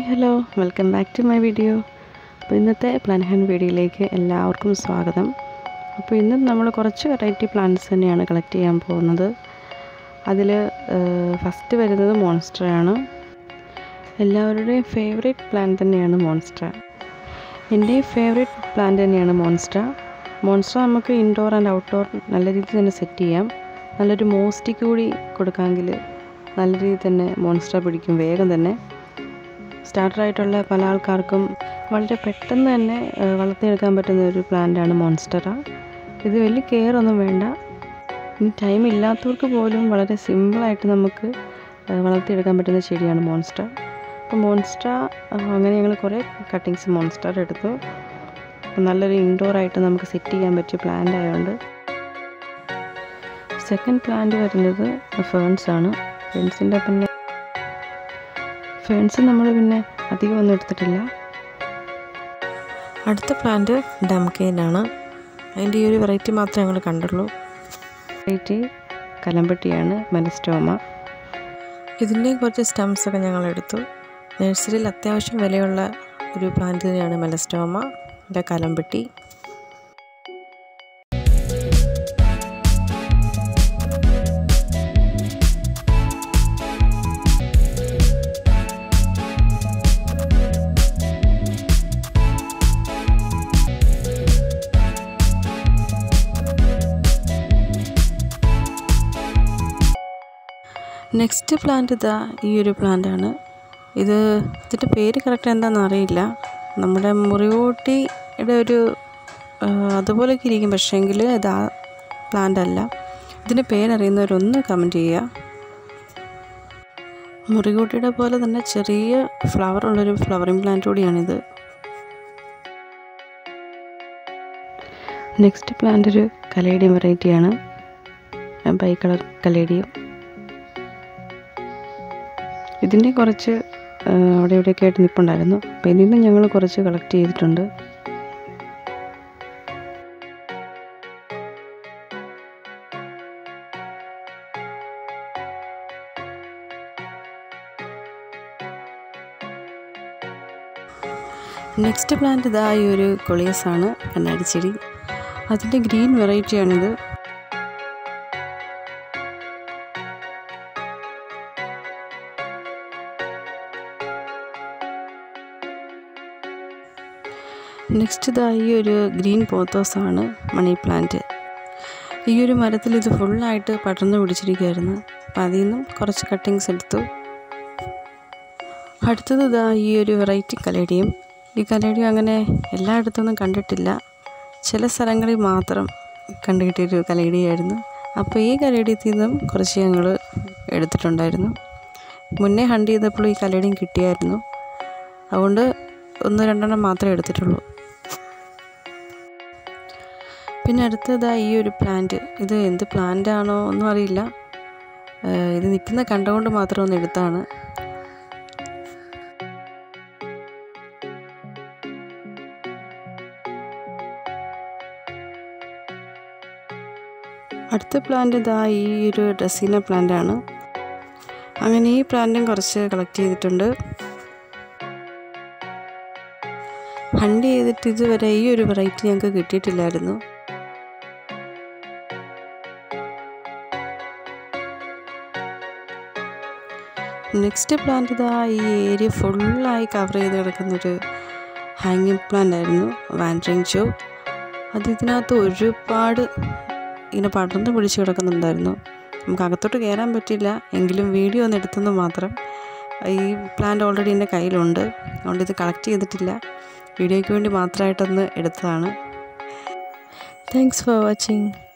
hello welcome back to my video അപ്പോൾ ഇന്നത്തെ plan hand വീഡിയോയിലേക്ക് എല്ലാവർക്കും സ്വാഗതം അപ്പോൾ ഇന്ന് നമ്മൾ കുറച്ച് വെറൈറ്റി പ്ലാന്റ്സ് തന്നെയാണ് കളക്ട് ചെയ്യാൻ പോകുന്നത് അതിൽ ഫസ്റ്റ് വരുന്നത് മോൺസ്റ്ററാണ് എല്ലാവരുടെയും ഫേവറേറ്റ് പ്ലാന്റ് തന്നെയാണ് മോൺസ്റ്റർ എൻ്റെ ഫേവറേറ്റ് പ്ലാന്റ് തന്നെയാണ് മോൺസ്റ്റർ മോൺസ്റ്റർ നമുക്ക് ഇൻഡോർ ആൻഡ് ഔട്ട്ഡോർ നല്ല രീതിയിൽ തന്നെ സെറ്റ് ചെയ്യാം നല്ലൊരു മോസ്റ്റിക്ക് കൂടി കൊടുക്കാമെങ്കിൽ നല്ല രീതിയിൽ തന്നെ മോൺസ്റ്റർ പിടിക്കും വേഗം തന്നെ സ്റ്റാർട്ടറായിട്ടുള്ള പല ആൾക്കാർക്കും വളരെ പെട്ടെന്ന് തന്നെ ഏഹ്, വളർത്തിയെടുക്കാൻ പറ്റുന്ന ഒരു പ്ലാന്റാണ് മോൺസ്റ്ററ ഇത് വലിയ കെയർ ഒന്നും വേണ്ട ഇനി ടൈം ഇല്ലാത്തവർക്ക് പോലും വളരെ സിമ്പിളായിട്ട് നമുക്ക് ഏഹ്, വളർത്തിയെടുക്കാൻ പറ്റുന്ന ചെടിയാണ് മോൺസ്റ്റർ അപ്പോൾ മോൺസ്റ്റർ അങ്ങനെ ഞങ്ങൾ കുറേ കട്ടിങ്സ് മോൺസ്റ്റർ എടുത്തു അപ്പോൾ നല്ലൊരു ഇൻഡോർ ആയിട്ട് നമുക്ക് സെറ്റ് ചെയ്യാൻ പറ്റിയ പ്ലാന്റ് ആയതുകൊണ്ട് സെക്കൻഡ് പ്ലാന്റ് വരുന്നത് ഫേൺസ് ആണ് ഫേൺസിൻ്റെ പിന്നെ ഫേൺസ് നമ്മൾ പിന്നെ അധികം ഒന്നും എടുത്തിട്ടില്ല അടുത്ത പ്ലാന്റ് ഡംകെയിനാണ് അതിൻ്റെ ഈ ഒരു വെറൈറ്റി മാത്രമേ ഞങ്ങൾ കണ്ടുള്ളൂ വെറൈറ്റി കലമ്പട്ടിയാണ് മെലസ്റ്റോമ ഇതിൻ്റെ കുറച്ച് സ്റ്റംസ് ഒക്കെ ഞങ്ങൾ എടുത്തു നഴ്സറിയിൽ അത്യാവശ്യം വിലയുള്ള ഒരു പ്ലാന്റ് തന്നെയാണ് മെലസ്റ്റോമ എൻ്റെ കലമ്പട്ടി നെക്സ്റ്റ് പ്ലാന്റ് ഇതാ ഈ ഒരു പ്ലാന്റാണ് ഇത് ഇതിൻ്റെ പേര് കറക്റ്റ് എന്താണെന്ന് അറിയില്ല നമ്മുടെ മുറിവോട്ടിയുടെ ഒരു ആ, അതുപോലെയൊക്കെ ഇരിക്കും പക്ഷേങ്കിൽ ഇത് ആ പ്ലാന്റ് അല്ല ഇതിൻ്റെ പേരറിയുന്നവരൊന്ന് കമൻറ്റ് ചെയ്യുക മുറികൂട്ടിയുടെ പോലെ തന്നെ ചെറിയ ഫ്ലവർ ഉള്ളൊരു ഫ്ലവറിങ് പ്ലാന്റ് കൂടിയാണിത് നെക്സ്റ്റ് പ്ലാന്റ് ഒരു കലേഡിയം വെറൈറ്റിയാണ് ബൈ കളർ കലേഡിയം ഇതിൻ്റെ കുറച്ച് ആ, അവിടെ ഇവിടെയൊക്കെ ആയിട്ട് നിൽപ്പുണ്ടായിരുന്നു അപ്പോൾ ഇതിൽ നിന്ന് ഞങ്ങൾ കുറച്ച് കളക്ട് ചെയ്തിട്ടുണ്ട് നെക്സ്റ്റ് പ്ലാന്റ് ഇതാ ഈ ഒരു കൊളിയസ് ആണ് കണ്ണാടിച്ചെടി അതിൻ്റെ ഗ്രീൻ വെറൈറ്റിയാണിത് നെക്സ്റ്റ് ഇതാ ഈ ഒരു ഗ്രീൻ പോത്തോസ് ആണ് മണി പ്ലാന്റ് ഈ ഒരു മരത്തിൽ ഇത് ഫുള്ളായിട്ട് പടർന്നു പിടിച്ചിരിക്കുകയായിരുന്നു അപ്പം അതിൽ നിന്നും കുറച്ച് കട്ടിങ്സ് എടുത്തു അടുത്തത് ഇതാ ഈ ഒരു വെറൈറ്റി കലേഡിയം ഈ കലേഡിയം അങ്ങനെ എല്ലായിടത്തൊന്നും കണ്ടിട്ടില്ല ചില സ്ഥലങ്ങളിൽ മാത്രം കണ്ടു കിട്ടിയൊരു കലേഡിയായിരുന്നു അപ്പോൾ ഈ കലേഡിയത്തിൽ നിന്നും കുറച്ച് ഞങ്ങൾ എടുത്തിട്ടുണ്ടായിരുന്നു മുന്നേ ഹണ്ട് ചെയ്തപ്പോൾ ഈ കലേഡിയം കിട്ടിയായിരുന്നു അതുകൊണ്ട് ഒന്ന് രണ്ടെണ്ണം മാത്രമേ എടുത്തിട്ടുള്ളൂ പിന്നെ അടുത്തതാ ഈ ഒരു പ്ലാന്റ് ഇത് എന്ത് പ്ലാന്റ് ആണോ ഒന്നും അറിയില്ല ഏഹ് ഇത് നിൽക്കുന്ന കണ്ടുകൊണ്ട് മാത്രം ഒന്ന് എടുത്താണ് അടുത്ത പ്ലാന്റ് ഇതാ ഈ ഒരു ഡ്രസീന പ്ലാന്റ് ആണ് അങ്ങനെ ഈ പ്ലാന്റും കുറച്ച് കളക്ട് ചെയ്തിട്ടുണ്ട് ഹണ്ട് ചെയ്തിട്ട് ഇതുവരെ ഈ ഒരു വെറൈറ്റി ഞങ്ങൾക്ക് കിട്ടിയിട്ടില്ലായിരുന്നു നെക്സ്റ്റ് പ്ലാന്റ് ഇതാ ഈ ഏരിയ ഫുള്ളായി കവർ ചെയ്ത് കിടക്കുന്നൊരു ഹാങ്ങിങ് പ്ലാന്റ് ആയിരുന്നു വാൻഡ്രിങ് ഷോ അത് ഇതിനകത്ത് ഒരുപാട് ഇങ്ങനെ പടർന്ന് പിടിച്ച് കിടക്കുന്നുണ്ടായിരുന്നു നമുക്ക് അകത്തോട്ട് കയറാൻ പറ്റില്ല എങ്കിലും വീഡിയോ ഒന്ന് എടുത്തെന്ന് മാത്രം ഈ പ്ലാന്റ് ഓൾറെഡി എൻ്റെ കയ്യിലുണ്ട് അതുകൊണ്ട് ഇത് കളക്ട് ചെയ്തിട്ടില്ല വീഡിയോയ്ക്ക് വേണ്ടി മാത്രമായിട്ടൊന്ന് എടുത്തതാണ് താങ്ക്സ് ഫോർ വാച്ചിങ്